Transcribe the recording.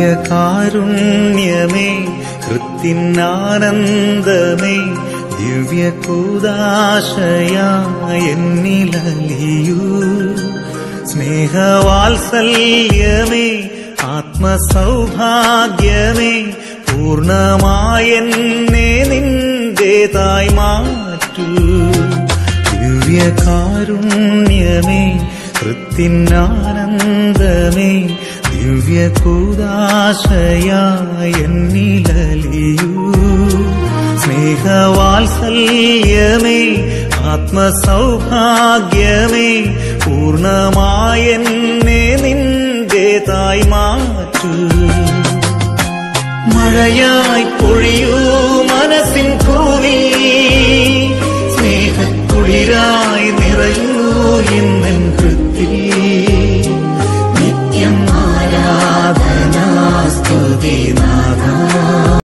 ദിവ്യകാരുണ്യമേ കൃത്തിനാനന്ദമേ ദിവ്യകൂദാശയാന്നിലലിയൂ സ്നേഹവാത്സല്യമേ ആത്മസൗഭാഗ്യമേ പൂർണമായെന്നെ നിന്റേതായി മാറ്റൂ ദിവ്യകാരുണ്യമേ കൃത്തിനാനന്ദമേ ദിവ്യകൂദാശയാന്നിലലിയൂ സ്നേഹവാത്സല്യമേ ആത്മസൗഭാഗ്യമേ പൂർണമായെന്നെ നിന്റേതായി മാറ്റൂ മഴയായി പൊഴിയൂ മനസ്സിൻ ഭൂമി സ്നേഹക്കുളിരായി നിറയൂ എന്നൻ ഹൃത്തിൽ നിത്യം ആരാധനാ സ്തുതി നാ